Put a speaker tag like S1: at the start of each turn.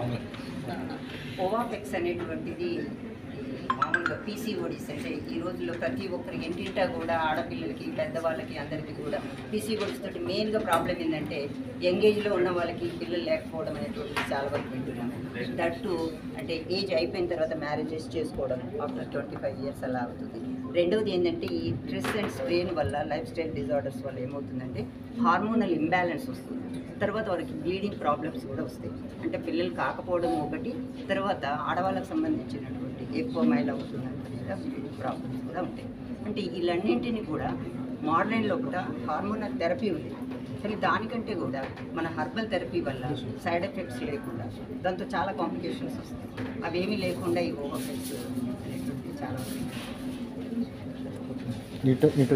S1: ఓవాఫెక్స్ అనేటువంటిది మామూలుగా పీసీఓడిస్ అంటే ఈ రోజుల్లో ప్రతి ఒక్కరికి ఇంటింటా కూడా ఆడపిల్లలకి పెద్దవాళ్ళకి అందరికీ కూడా పీసీఓడిస్ తోటి మెయిన్గా ప్రాబ్లం ఏంటంటే యంగ్ ఏజ్లో ఉన్న వాళ్ళకి పిల్లలు లేకపోవడం అనేటువంటిది చాలా వరకు వింటున్నాము దట్టు అంటే ఏజ్ అయిపోయిన తర్వాత మ్యారేజెస్ చేసుకోవడం ఆఫ్టర్ ట్వంటీ ఫైవ్ ఇయర్స్ అలా అవుతుంది రెండవది ఏంటంటే ఈ స్ట్రెస్ అండ్ స్ట్రెయిన్ వల్ల లైఫ్ స్టైల్ డిజార్డర్స్ వల్ల ఏమవుతుందంటే హార్మోనల్ ఇంబ్యాలెన్స్ వస్తుంది తర్వాత వారికి బ్లీడింగ్ ప్రాబ్లమ్స్ కూడా వస్తాయి అంటే పిల్లలు కాకపోవడం ఒకటి తర్వాత ఆడవాళ్ళకు సంబంధించినటువంటి ఎక్కువ మైల్ అవుతుందంటే బ్లీడింగ్ ప్రాబ్లమ్స్ కూడా ఉంటాయి అంటే వీళ్ళన్నింటినీ కూడా మోడర్న్ లోపల హార్మోనల్ థెరపీ ఉంది కానీ దానికంటే కూడా మన హర్బల్ థెరపీ వల్ల సైడ్ ఎఫెక్ట్స్ లేకుండా దాంతో చాలా కాంప్లికేషన్స్ వస్తాయి అవేమీ లేకుండా ఈ ఓవర్ అనేటువంటి చాలా ఉన్నాయి
S2: నీతో నీతో